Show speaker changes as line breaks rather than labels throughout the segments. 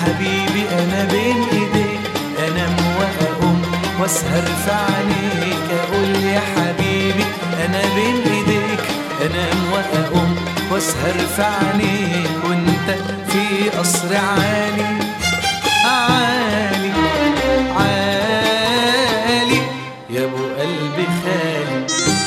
حبيبي انا بين ايديك انام واقوم واسهر في عينيك اقول يا حبيبي انا بين ايديك انام واقوم واسهر في عينيك وانت في قصر عالي عالي عالي يا ابو قلبي خالي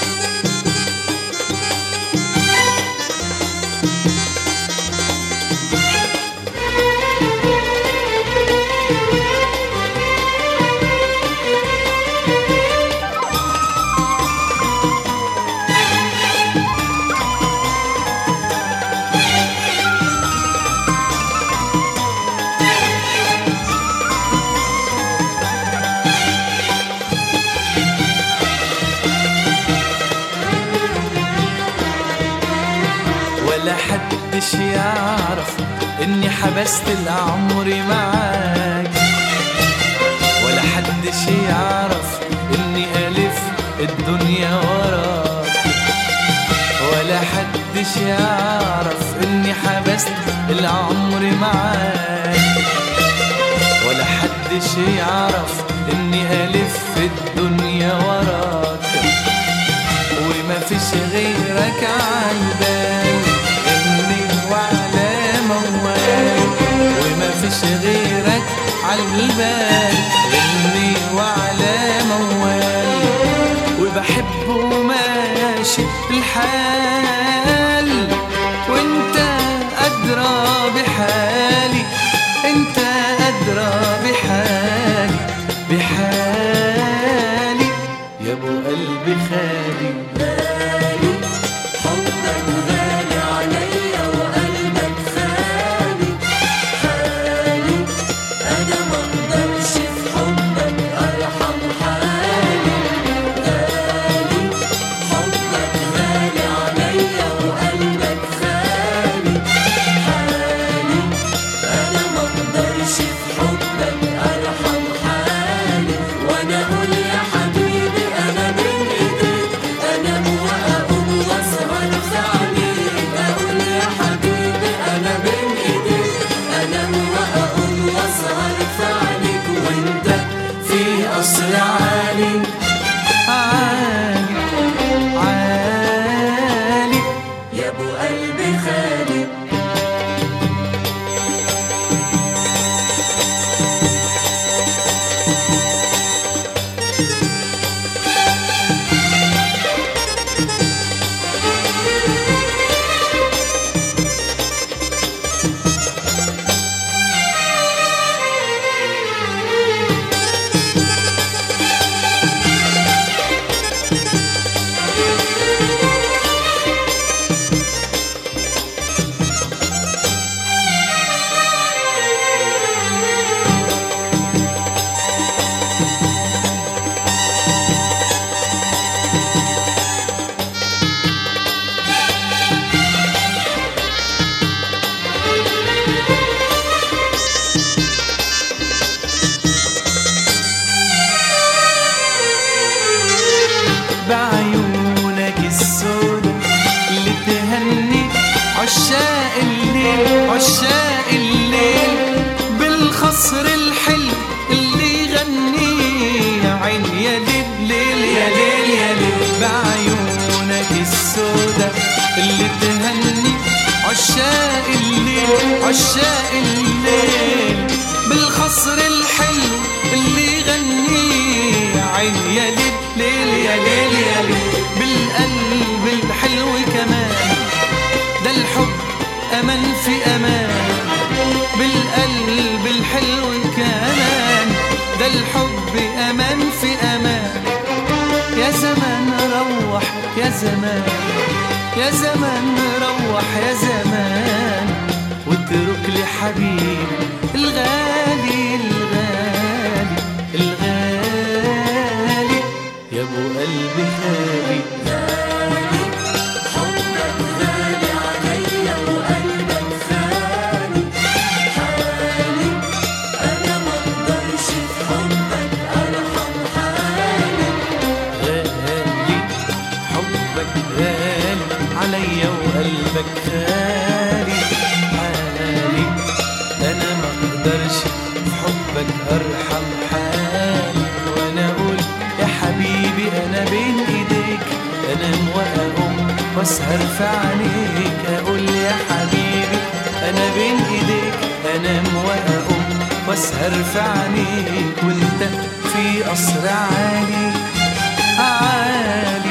ولا حدش يعرف اني حبست العمر معاك ولا حدش يعرف اني الف الدنيا وراك ولا حدش يعرف اني حبست العمر معاك ولا حدش يعرف اني الف الدنيا وراك وما فيش غيرك عالبال اني وعلى موال وما فيش غيرك عالبال اني وعلى موال وبحب وماشي الحال وانت ادرى بحالي انت ادرى بحالي بحالي يا ابو قلبي خالي
غالي حبك غالي عليا وقلبك خالي حالي انا مقدرش في حبك ارحم حالي غالي حبك غالي عليا وقلبك خالي حالي انا مقدرش في حبك ارحم حالي وانا اقول يا حبيبي انا بين ايديك انام واقوم واسهر في عينيك اقول يا حبيبي انا بين ايديك انام واقوم واسهر في عينيك وانت
في قصر عالي عالي عالي
يا ابو قلبي خالي
بعيونك السود اللي تهني عشاق الليل عشاق الليل بالخصر الحلو اللي يغني يا عين يا ليل ليل يا ليل يا ليل بعيونك السودة اللي تهني عشاق الليل عشاق الليل بالخصر الحلو اللي يغني يا عين يا ليل ليل يا ليل يا ليل بالقلب الحلو كمان ده الحب أمان في أمان بالقلب الحلو كمان ده الحب أمان في أمان يا زمان روح يا زمان يا زمان روح يا زمان واترك لي حبيبي الغالي الغالي الغالي يا ابو قلبي خالي
حبك غالي عليا وقلبك خالي حالي انا مقدرش في حبك ارحم حالي
غالي حبك غالي عليا وقلبك غالي حالي انا ما اقدرش في حبك ارحم حالي وانا اقول يا حبيبي انا بين ايديك انام واقوم واسهر في عينيك اقول يا حبيبي انا بين ايديك انام واقوم واسهر في عينيك وانت في قصر عالي عالي